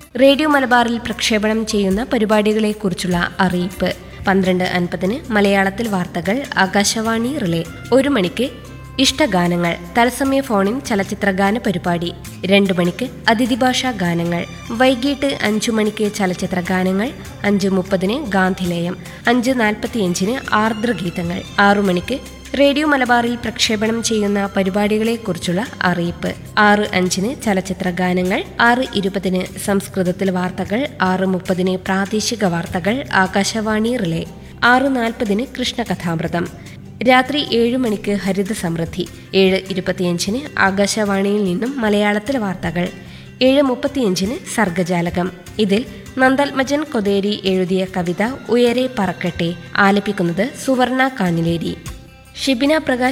radio മലബാറിൽ പ്രക്ഷേപണം ചെയ്യുന്ന പരിപാടികളെക്കുറിച്ചുള്ള അറിയിപ്പ് പന്ത്രണ്ട് അൻപതിന് മലയാളത്തിൽ വാർത്തകൾ ആകാശവാണി റിലേ ഒരു മണിക്ക് ഇഷ്ടഗാനങ്ങൾ തത്സമയ ഫോണിൻ ചലച്ചിത്രഗാന പരിപാടി രണ്ടു മണിക്ക് അതിഥിഭാഷാ ഗാനങ്ങൾ വൈകിട്ട് അഞ്ചു മണിക്ക് ചലച്ചിത്ര ഗാനങ്ങൾ അഞ്ച് മുപ്പതിന് ഗാന്ധിലയം അഞ്ച് നാൽപ്പത്തിയഞ്ചിന് ആർദ്രഗീതങ്ങൾ ആറു മണിക്ക് റേഡിയോ മലബാറിൽ പ്രക്ഷേപണം ചെയ്യുന്ന പരിപാടികളെക്കുറിച്ചുള്ള അറിയിപ്പ് ആറ് അഞ്ചിന് ചലച്ചിത്ര ഗാനങ്ങൾ ആറ് ഇരുപതിന് സംസ്കൃതത്തിൽ വാർത്തകൾ ആറ് മുപ്പതിന് പ്രാദേശിക വാർത്തകൾ ആകാശവാണി റിലേ ആറ് നാൽപ്പതിന് കൃഷ്ണകഥാമൃതം രാത്രി ഏഴ് മണിക്ക് ഹരിത സമൃദ്ധി ഏഴ് ഇരുപത്തിയഞ്ചിന് ആകാശവാണിയിൽ നിന്നും മലയാളത്തിൽ വാർത്തകൾ ഏഴ് മുപ്പത്തിയഞ്ചിന് സർഗജാലകം ഇതിൽ നന്ദൽമജൻ കൊതേരി എഴുതിയ കവിത ഉയരെ പറക്കട്ടെ ആലപിക്കുന്നത് സുവർണ കാഞ്ഞിലേരി ഷിബിന പ്രകാശ്